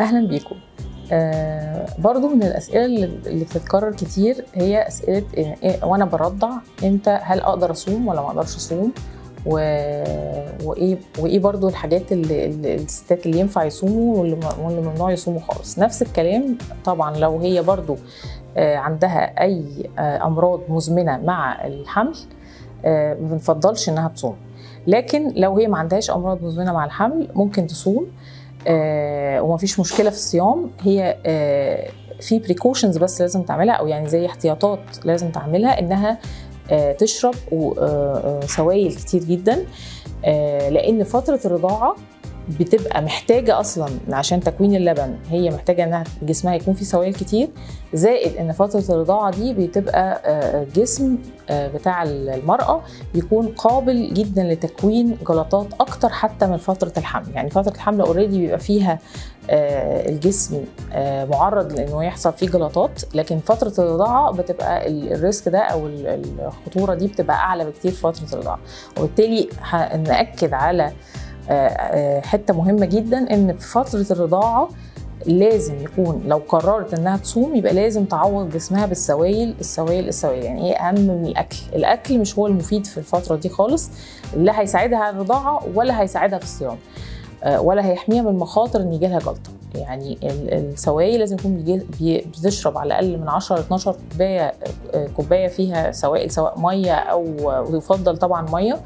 اهلا بيكم آه برضو من الاسئله اللي اللي بتتكرر كتير هي اسئله إيه إيه وانا برضع امتى هل اقدر اصوم ولا ما اقدرش اصوم و... وايه وايه برضو الحاجات اللي, اللي الستات اللي ينفع يصوموا واللي م- واللي ممنوع يصوموا خالص نفس الكلام طبعا لو هي برضو آه عندها اي آه امراض مزمنه مع الحمل آه ما بنفضلش انها تصوم لكن لو هي ما عندهاش امراض مزمنه مع الحمل ممكن تصوم آه ومفيش مشكله في الصيام هي آه في بريكوشنز بس لازم تعملها او يعني زي احتياطات لازم تعملها انها آه تشرب و- آه، آه، سوائل كتير جدا آه، لان فتره الرضاعه بتبقى محتاجه اصلا عشان تكوين اللبن هي محتاجه انها جسمها يكون فيه سوائل كتير زائد ان فتره الرضاعه دي بتبقى آه، الجسم آه، بتاع المراه بيكون قابل جدا لتكوين جلطات اكتر حتى من فتره الحمل يعني فتره الحمل اوريدي بيبقى فيها آه، الجسم آه، معرض لانه يحصل فيه جلطات لكن فتره الرضاعه بتبقى ال- الريسك ده او ال- الخطوره دي بتبقى اعلى بكتير في فتره الرضاعه وبالتالي ه- ناكد على آه، آه، حته مهمه جدا ان في فتره الرضاعه لازم يكون لو قررت انها تصوم يبقى لازم تعوض جسمها بالسوائل السوائل السوائل يعني ايه اهم من الاكل الاكل مش هو المفيد في الفتره دي خالص لا هيساعدها على الرضاعه ولا هيساعدها في الصيام آه، ولا هيحميها من مخاطر ان يجيلها جلطه يعني ال- السوائل لازم يكون بيجي- بي- بتشرب على الاقل من 10 ل 12 كوبايه آه، كوبايه فيها سوائل سواء ميه او ويفضل طبعا ميه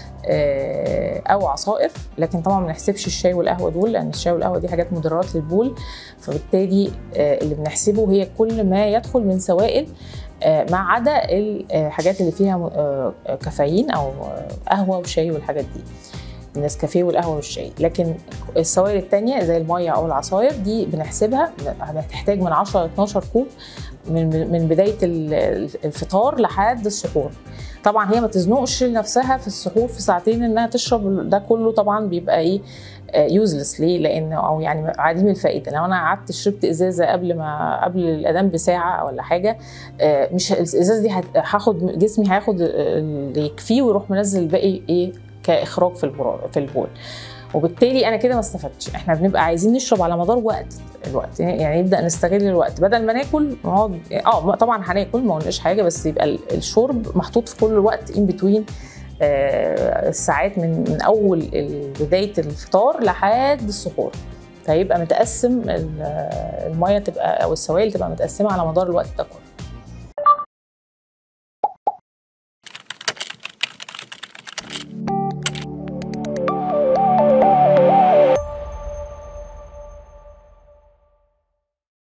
آه، او عصائر لكن طبعا ما نحسبش الشاي والقهوه دول لان الشاي والقهوه دي حاجات مضرات للبول فبالتالي آه، اللي بنحسبه هي كل ما يدخل من سوائل آه، ما عدا الحاجات اللي فيها م- آه، كافيين او آه، قهوه وشاي والحاجات دي النسكافيه والقهوه والشاي لكن السوائل التانية زي الميه او العصاير دي بنحسبها هتحتاج من 10 ل 12 كوب من من بدايه ال- الفطار لحد السحور طبعا هي ما تزنقش نفسها في السحور في ساعتين انها تشرب ده كله طبعا بيبقى ايه يوزلس ليه؟ لانه او يعني عديم الفائده لو انا قعدت شربت ازازه قبل ما قبل الاذان بساعه ولا حاجه آه، مش الازازه دي هت- هاخد جسمي هياخد اللي يكفيه ويروح منزل الباقي ايه كاخراج في البول في البول وبالتالي انا كده ما استفدتش احنا بنبقى عايزين نشرب على مدار وقت الوقت يعني نبدا نستغل الوقت بدل ما ناكل نقعد اه طبعا هناكل ما قلناش حاجه بس يبقى ال- الشرب محطوط في كل وقت ان بتوين الساعات من من اول ال- بدايه الفطار لحد السحور فيبقى متقسم ال- الميه تبقى او السوائل تبقى متقسمه على مدار الوقت ده كله